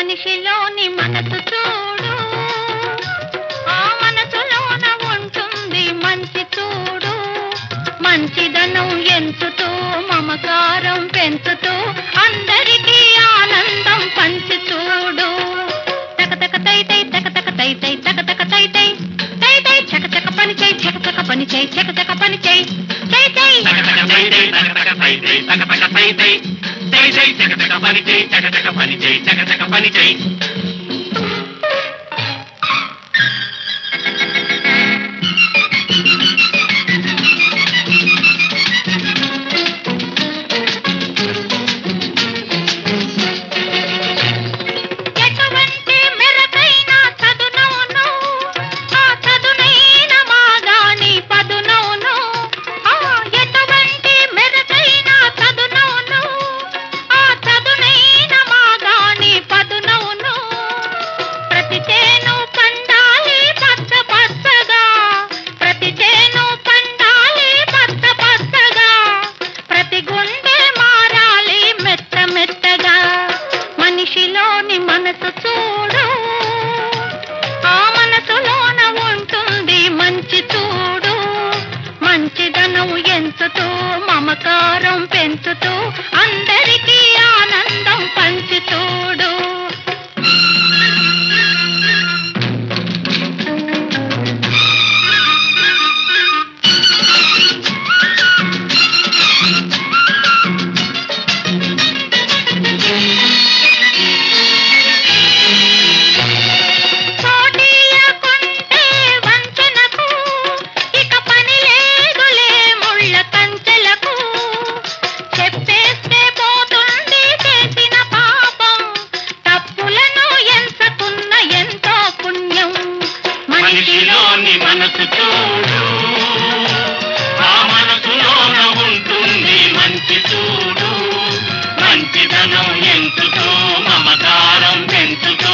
మనిషిలోని మనసు చూడు ఆ మనసులోన ఉంటుంది మంచి చూడు మంచిదనం ఎంచుతూ మమకారం పెంచుతూ అందరికీ ఆనందం పంచి చూడు తక తక తై తై తక తక తై తై తక తక తై తై తై తై చక చక పని చేయి చక చక పని చేయి చక చక పని చేయి చై చై తగతగ తై తై తగతగ తై తై తగతగ తై తై తై తై తగతగ పని చేయి తగతగ పని చేయి తగతగ పని చేయి ఎటువంటి మెరకైన చదునవును ఆ చదునైన మాగాణి పదునవును ఆ ఎటువంటి మెరకైన చదునవును ఆ చదునైన మాగాణి పదునవును ప్రతి చేను పండాలి పచ్చ పచ్చగా ప్రతి చేను పండాలి పచ్చ పచ్చగా ప్రతి గుండె మారాలి మెత్త మెత్తగా మనిషిలోని మనసు చూడు ఆ మనసులోన ఉంటుంది మంచి చూడు మంచిదనం ఎంచుతూ మమకారం పెంచుతూ అందరికీ ఆనందం పంచి చూడు పోటీయకుంటే వంచనకు ఇక పని లేదులే ముళ్ళ కంచెలకు చెప్పేస్తే పోతుంది చేసిన పాపం తప్పులను ఎంచుకున్న ఎంతో పుణ్యం మనిషిలోని మనసు చూడు ఆ మనసులోన ఉంటుంది మంచి చూడు మంచిదనం ఎంచుతూ మమకారం పెంచుతూ